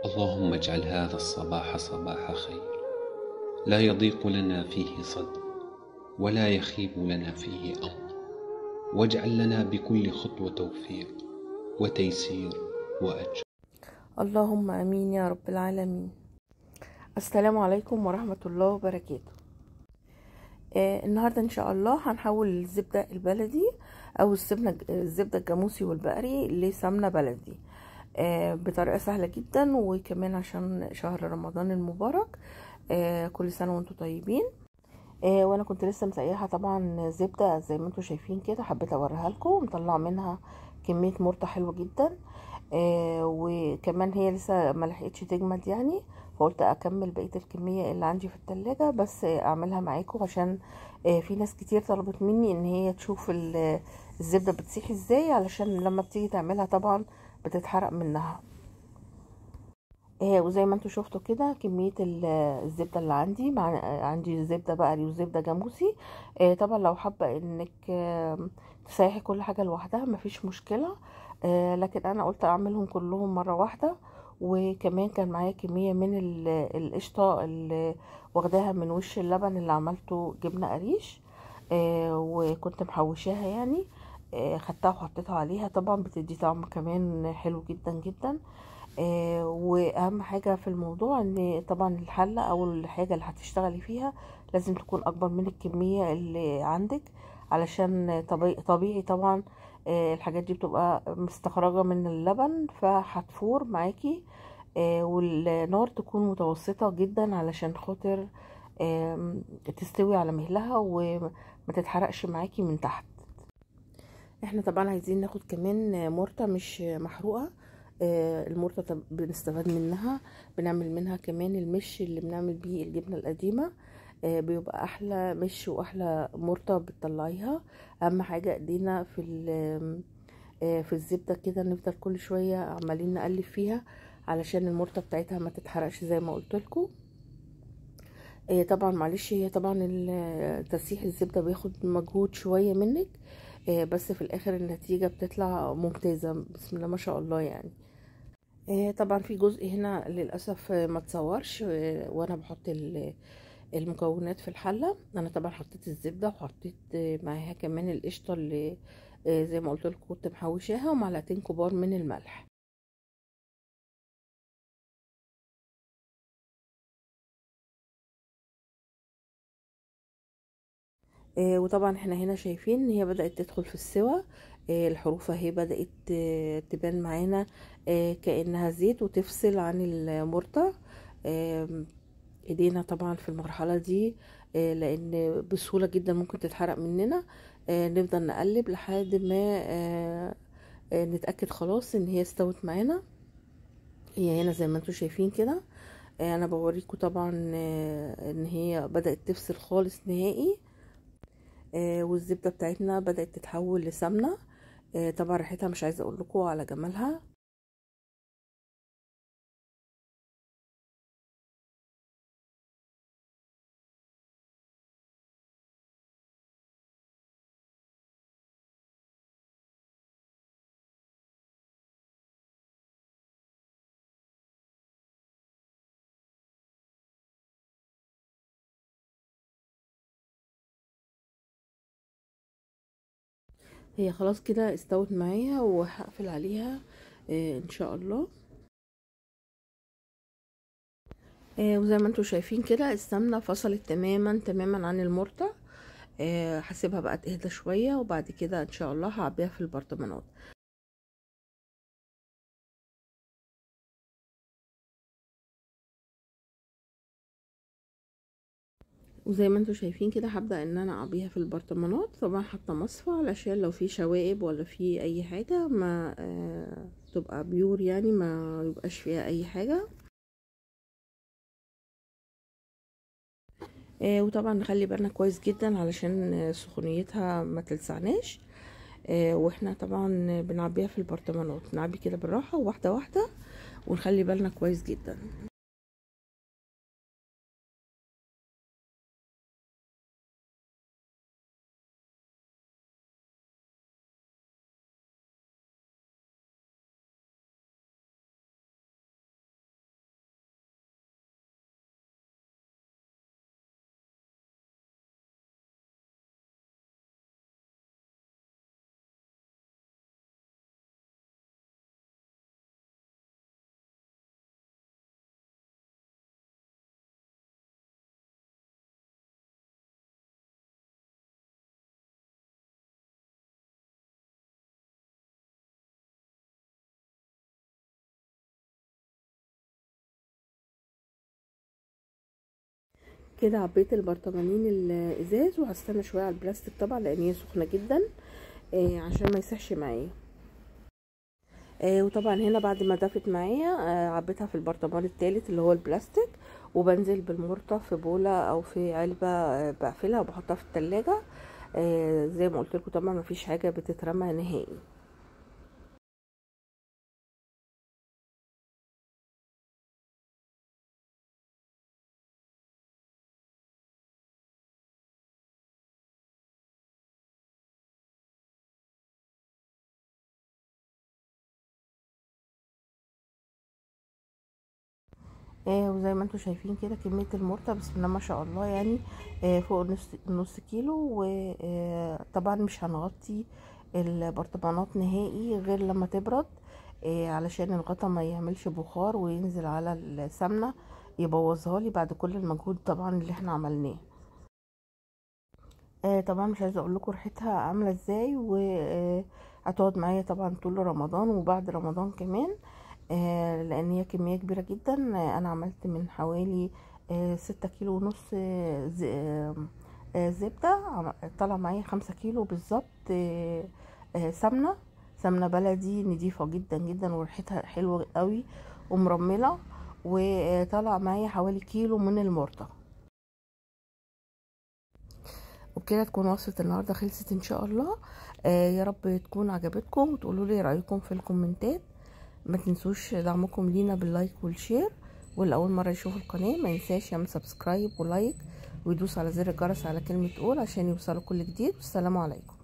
اللهم اجعل هذا الصباح صباح خير لا يضيق لنا فيه صدر ولا يخيب لنا فيه أمر واجعل لنا بكل خطوة توفيق وتيسير وأجر اللهم امين يا رب العالمين السلام عليكم ورحمه الله وبركاته آه النهارده ان شاء الله هنحول الزبده البلدي او السمنه الزبده الجاموسي والبقري لسمنه بلدي آه بطريقه سهله جدا وكمان عشان شهر رمضان المبارك آه كل سنه وانتم طيبين آه وانا كنت لسه مسيحه طبعا زبده زي ما انتم شايفين كده حبيت اوريها لكم مطلعه منها كميه مرطه حلوه جدا آه وكمان هي لسه ما لحقتش تجمد يعني فقلت اكمل بقيه الكميه اللي عندي في التلاجة بس اعملها معاكم عشان آه في ناس كتير طلبت مني ان هي تشوف الزبده بتسيح ازاي علشان لما بتيجي تعملها طبعا بتتحرق منها آه وزي ما انتم شفتوا كده كميه الزبده اللي عندي مع عندي زبده بقري وزبده جاموسي آه طبعا لو حابه انك آه تسيحي كل حاجه لوحدها مفيش مشكله آه لكن انا قلت اعملهم كلهم مره واحده وكمان كان معايا كميه من القشطه اللي واخداها من وش اللبن اللي عملته جبنه قريش آه وكنت محوشاها يعني آه خدتها وحطيتها عليها طبعا بتدي طعم كمان حلو جدا جدا آه واهم حاجه في الموضوع ان طبعا الحله او الحاجه اللي هتشتغلي فيها لازم تكون اكبر من الكميه اللي عندك علشان طبيعي, طبيعي طبعا الحاجات دي بتبقى مستخرجة من اللبن فهتفور معاكي والنار تكون متوسطة جدا علشان خاطر تستوي على مهلها وما تتحرقش معاكي من تحت احنا طبعا عايزين ناخد كمان مرتة مش محروقة المرتة بنستفاد منها بنعمل منها كمان المش اللي بنعمل بيه الجبنة القديمة بيبقى احلى مش واحلى مرطه بتطلعيها اهم حاجه ايدينا في في الزبده كده نفضل كل شويه عمالين نقلب فيها علشان المرطه بتاعتها ما تتحرقش زي ما قلت لكم طبعا معلش هي طبعا تسيح الزبده بياخد مجهود شويه منك بس في الاخر النتيجه بتطلع ممتازه بسم الله ما شاء الله يعني طبعا في جزء هنا للاسف ما تصورش وانا بحط المكونات في الحلة انا طبعا حطيت الزبدة وحطيت معاها كمان القشطة اللي زي ما قلت لكم كنت محوشاها ومعلقتين كبار من الملح وطبعا احنا هنا شايفين ان هي بدأت تدخل في السوا الحروف اهي بدأت تبان معانا كأنها زيت وتفصل عن المرطة ايدينا طبعا في المرحله دي لان بسهوله جدا ممكن تتحرق مننا نفضل نقلب لحد ما نتاكد خلاص ان هي استوت معانا هي هنا زي ما انتم شايفين كده انا بوريكم طبعا ان هي بدات تفصل خالص نهائي والزبده بتاعتنا بدات تتحول لسمنه طبعا ريحتها مش عايزه اقول لكم على جمالها هي خلاص كده استوت معايا وهقفل عليها آه ان شاء الله آه وزي ما انتم شايفين كده السمنه فصلت تماما تماما عن المرطه آه هسيبها بقى تهدى شويه وبعد كده ان شاء الله هعبيها في البرطمانات وزي ما انتم شايفين كده هبدا ان انا اعبيها في البرطمانات طبعا حاطه مصفى علشان لو في شوائب ولا في اي حاجه ما آه تبقى بيور يعني ما يبقاش فيها اي حاجه آه وطبعا نخلي بالنا كويس جدا علشان سخونيتها ما تلسعناش آه واحنا طبعا بنعبيها في البرطمانات نعبي كده بالراحه واحده واحده ونخلي بالنا كويس جدا كده عبيت البرطمانين الازاز وهستنى شويه على البلاستيك طبعا لان هي سخنه جدا آه عشان ما يسحش معايا آه وطبعا هنا بعد ما دفت معايا آه عبيتها في البرطمان التالت اللي هو البلاستيك وبنزل بالمرطة في بولة او في علبة آه بقفلها وبحطها في التلاجة آه زي ما قلت لكم طبعا مفيش حاجة بتترمى نهائي آه وزي ما انتم شايفين كده كمية المرطة بسم الله ما شاء الله يعني آه فوق نص, نص كيلو وطبعا مش هنغطي البرطمانات نهائي غير لما تبرد آه علشان الغطا ما يعملش بخار وينزل على السمنة يبوظها لي بعد كل المجهود طبعا اللي احنا عملناه آه طبعا مش عايزه اقول لكم ريحتها عامله ازاي وهتقعد معايا طبعا طول رمضان وبعد رمضان كمان آه لان هي كميه كبيره جدا آه انا عملت من حوالي آه ستة كيلو ونص زبده طلع معايا خمسة كيلو بالظبط سمنه سمنه بلدي نضيفه جدا جدا وريحتها حلوه قوي ومرمله وطلع معايا حوالي كيلو من المرطه وبكده تكون وصفة النهاردة خلصت ان شاء الله آه يا رب تكون عجبتكم وتقولوا لي رأيكم في الكومنتات ما تنسوش دعمكم لينا باللايك والشير واللي اول مره يشوف القناه ما ينساش يعمل سبسكرايب ولايك ويدوس على زر الجرس على كلمه اول عشان يوصلوا كل جديد والسلام عليكم